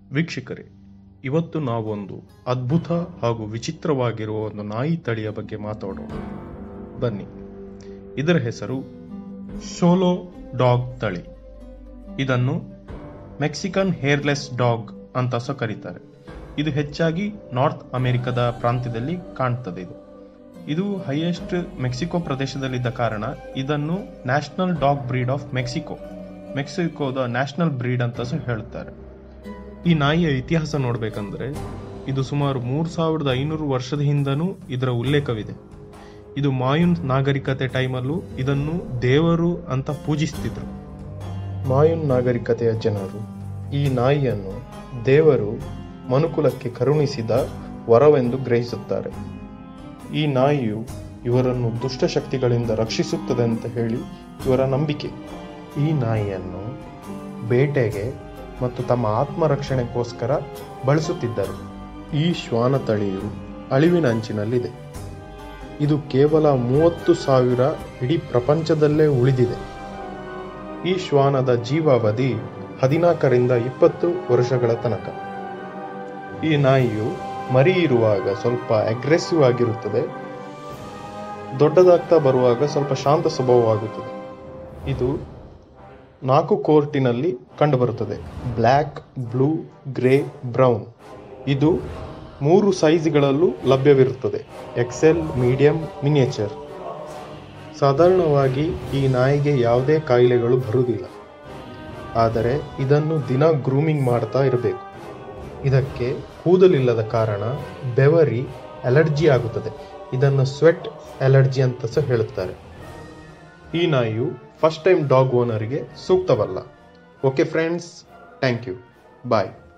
ವೀಕ್ಷಕರೇ ಇವತ್ತು ನಾವೊಂದು ಅದ್ಭುತ ಹಾಗೂ ವಿಚಿತ್ರವಾಗಿರುವ ಒಂದು ನಾಯಿ ತಳಿಯ ಬಗ್ಗೆ ಮಾತಾಡೋಣ ಬನ್ನಿ ಇದರ ಹೆಸರು ಸೋಲೋ ಡಾಗ್ ತಳಿ ಇದನ್ನು ಮೆಕ್ಸಿಕನ್ ಹೇರ್ಲೆಸ್ ಡಾಗ್ ಅಂತ ಸಹ ಕರೀತಾರೆ ಇದು ಹೆಚ್ಚಾಗಿ ನಾರ್ತ್ ಅಮೆರಿಕದ ಪ್ರಾಂತ್ಯದಲ್ಲಿ ಕಾಣ್ತದೆ ಇದು ಇದು ಹೈಯೆಸ್ಟ್ ಮೆಕ್ಸಿಕೋ ಪ್ರದೇಶದಲ್ಲಿದ್ದ ಕಾರಣ ಇದನ್ನು national dog breed of Mexico ಮೆಕ್ಸಿಕೋದ ನ್ಯಾಷನಲ್ ಬ್ರೀಡ್ ಅಂತ ಸಹ ಹೇಳುತ್ತಾರೆ ಈ ನಾಯಿಯ ಇತಿಹಾಸ ನೋಡಬೇಕಂದ್ರೆ ಇದು ಸುಮಾರು ಮೂರು ಸಾವಿರದ ಐನೂರು ವರ್ಷದ ಹಿಂದನೂ ಇದರ ಉಲ್ಲೇಖವಿದೆ ಇದು ಮಾಯುನ್ ನಾಗರಿಕತೆ ಟೈಮಲ್ಲೂ ಇದನ್ನು ದೇವರು ಅಂತ ಪೂಜಿಸ್ತಿದ್ರು ಮಾಯುನ್ ನಾಗರಿಕತೆಯ ಜನರು ಈ ನಾಯಿಯನ್ನು ದೇವರು ಮನುಕುಲಕ್ಕೆ ಕರುಣಿಸಿದ ವರವೆಂದು ಗ್ರಹಿಸುತ್ತಾರೆ ಈ ನಾಯಿಯು ಇವರನ್ನು ದುಷ್ಟಶಕ್ತಿಗಳಿಂದ ರಕ್ಷಿಸುತ್ತದೆ ಅಂತ ಹೇಳಿ ಇವರ ನಂಬಿಕೆ ಈ ನಾಯಿಯನ್ನು ಬೇಟೆಗೆ ಮತ್ತು ತಮ್ಮ ಆತ್ಮರಕ್ಷಣೆಗೋಸ್ಕರ ಬಳಸುತ್ತಿದ್ದರು ಈ ಶ್ವಾನ ತಳಿಯು ಅಳಿವಿನ ಅಂಚಿನಲ್ಲಿದೆ ಇದು ಕೇವಲ ಮೂವತ್ತು ಸಾವಿರ ಇಡೀ ಪ್ರಪಂಚದಲ್ಲೇ ಉಳಿದಿದೆ ಈ ಶ್ವಾನದ ಜೀವಾವಧಿ ಹದಿನಾಲ್ಕರಿಂದ ಇಪ್ಪತ್ತು ವರ್ಷಗಳ ತನಕ ಈ ನಾಯಿಯು ಮರಿ ಇರುವಾಗ ಸ್ವಲ್ಪ ಅಗ್ರೆಸಿವ್ ಆಗಿರುತ್ತದೆ ದೊಡ್ಡದಾಗ್ತಾ ಬರುವಾಗ ಸ್ವಲ್ಪ ಶಾಂತ ಸ್ವಭಾವವಾಗುತ್ತದೆ ಇದು ನಾಲ್ಕು ಕೋರ್ಟಿನಲ್ಲಿ ಕಂಡುಬರುತ್ತದೆ ಬ್ಲ್ಯಾಕ್ ಬ್ಲೂ ಗ್ರೇ ಬ್ರೌನ್ ಇದು ಮೂರು ಸೈಜ್ಗಳಲ್ಲೂ ಲಭ್ಯವಿರುತ್ತದೆ ಎಕ್ಸೆಲ್ ಮೀಡಿಯಂ ಮಿನಿಯೇಚರ್ ಸಾಧಾರಣವಾಗಿ ಈ ನಾಯಿಗೆ ಯಾವುದೇ ಕಾಯಿಲೆಗಳು ಬರುವುದಿಲ್ಲ ಆದರೆ ಇದನ್ನು ದಿನ ಗ್ರೂಮಿಂಗ್ ಮಾಡ್ತಾ ಇರಬೇಕು ಇದಕ್ಕೆ ಕೂದಲಿಲ್ಲದ ಕಾರಣ ಬೆವರಿ ಅಲರ್ಜಿ ಆಗುತ್ತದೆ ಇದನ್ನು ಸ್ವೆಟ್ ಅಲರ್ಜಿ ಅಂತ ಸಹ ಹೇಳುತ್ತಾರೆ ಈ ನಾಯಿಯು ಫಸ್ಟ್ ಟೈಮ್ ಡಾಗ್ ಓನರ್ಗೆ ಸೂಕ್ತವಲ್ಲ okay friends thank you bye